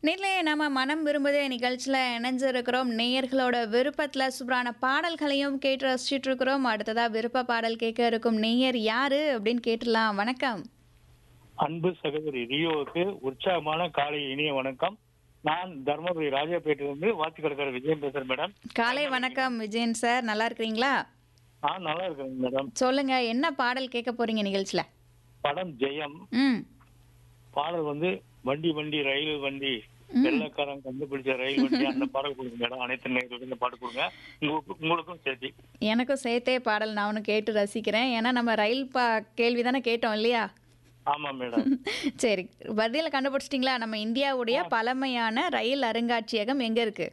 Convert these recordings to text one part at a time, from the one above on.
நேர்லயே நம்ம மனம் விரும்புதே நிகழ்ச்சியில் இணைஞ்சிருக்கிறோம் நேயர்களோட விருப்பத்தில் சூப்பரான பாடல்களையும் கேட்டு ரசிச்சுட்டு இருக்கிறோம் அடுத்ததா விருப்ப பாடல் கேட்க இருக்கும் நேயர் யாரு அப்படின்னு கேட்டுடலாம் வணக்கம் அன்பு சகோதரி ரியோவுக்கு உற்சாகமான காலை இனிய வணக்கம் நான் தர்மபுரி ராஜாபேட்டிலிருந்து வாத்தி கடற்கரை விஜயம் பேசுறேன் மேடம் காலை வணக்கம் விஜயன் சார் நல்லா இருக்கிறீங்களா ஆ நல்லா இருக்கேங்க மேடம் சொல்லுங்க என்ன பாடல் கேட்க போறீங்க நிகழ்ச்சியில படம் ஜெயம் ம் பாடல் வந்து வண்டி வண்டி ரயில் வண்டி வெள்ளக்காரன் கண்டுபிடிச்ச ரயில் வண்டி அந்த பாடல் கொடுங்க மேடம் அனைத்து நேர்களுக்கும் இந்த பாட்டு கொடுங்க உங்களுக்கு- உங்களுக்கும் சேர்த்து எனக்கும் சேர்த்தே பாடல் நானும் கேட்டு ரசிக்கிறேன் ஏன்னா நம்ம ரயில் பா கேள்வி தானே கேட்டோம் இல்லையா ஆமா மேடம் சரி பதில கண்டுபிடிச்சிட்டிங்களா நம்ம இந்தியாவுடைய பழமையான ரயில் அருங்காட்சியகம் எங்க இருக்கு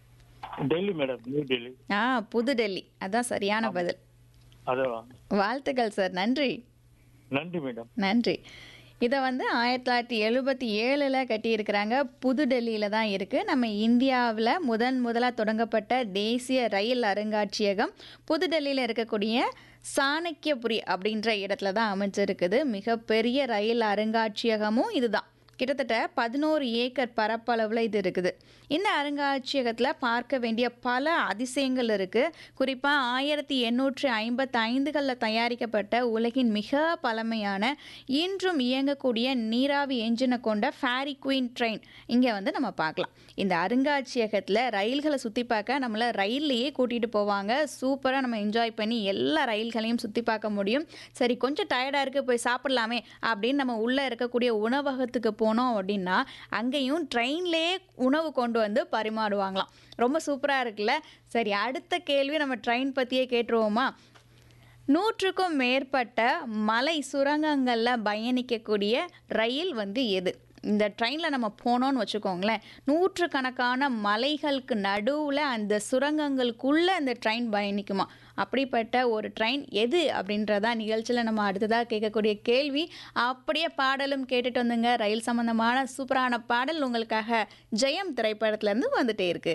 டெல்லி மேடம் நியூ டெல்லி ஆ புது டெல்லி அதான் சரியான பதில் அதான் வாழ்த்துக்கள் சார் நன்றி நன்றி மேடம் நன்றி இதை வந்து ஆயிரத்தி தொள்ளாயிரத்தி எழுபத்தி ஏழில் கட்டியிருக்கிறாங்க புது டெல்லியில் தான் இருக்குது நம்ம இந்தியாவில் முதன் முதலாக தொடங்கப்பட்ட தேசிய ரயில் அருங்காட்சியகம் புது டெல்லியில் இருக்கக்கூடிய சாணக்கியபுரி அப்படின்ற இடத்துல தான் அமைஞ்சிருக்குது மிகப்பெரிய ரயில் அருங்காட்சியகமும் இதுதான் கிட்டத்தட்ட பதினோரு ஏக்கர் பரப்பளவில் இது இருக்குது இந்த அருங்காட்சியகத்தில் பார்க்க வேண்டிய பல அதிசயங்கள் இருக்குது குறிப்பாக ஆயிரத்தி எண்ணூற்றி ஐம்பத்தி ஐந்துகளில் தயாரிக்கப்பட்ட உலகின் மிக பழமையான இன்றும் இயங்கக்கூடிய நீராவி என்ஜினை கொண்ட ஃபேரி குயின் ட்ரெயின் இங்கே வந்து நம்ம பார்க்கலாம் இந்த அருங்காட்சியகத்தில் ரயில்களை சுற்றி பார்க்க நம்மளை ரயில்லையே கூட்டிகிட்டு போவாங்க சூப்பராக நம்ம என்ஜாய் பண்ணி எல்லா ரயில்களையும் சுற்றி பார்க்க முடியும் சரி கொஞ்சம் டயர்டாக இருக்குது போய் சாப்பிடலாமே அப்படின்னு நம்ம உள்ளே இருக்கக்கூடிய உணவகத்துக்கு போனோம் அப்படின்னா அங்கேயும் ட்ரெயின்லேயே உணவு கொண்டு வந்து பரிமாறுவாங்களாம் ரொம்ப சூப்பராக இருக்குல்ல சரி அடுத்த கேள்வி நம்ம ட்ரெயின் பற்றியே கேட்டுருவோமா நூற்றுக்கும் மேற்பட்ட மலை சுரங்கங்களில் பயணிக்கக்கூடிய ரயில் வந்து எது இந்த ட்ரெயினில் நம்ம போனோம்னு வச்சுக்கோங்களேன் நூற்றுக்கணக்கான மலைகளுக்கு நடுவில் அந்த சுரங்கங்களுக்குள்ளே அந்த ட்ரெயின் பயணிக்குமா அப்படிப்பட்ட ஒரு ட்ரெயின் எது அப்படின்றதா நிகழ்ச்சியில் நம்ம அடுத்ததாக கேட்கக்கூடிய கேள்வி அப்படியே பாடலும் கேட்டுட்டு வந்துங்க ரயில் சம்மந்தமான சூப்பரான பாடல் உங்களுக்காக ஜெயம் திரைப்படத்துலேருந்து வந்துட்டே இருக்கு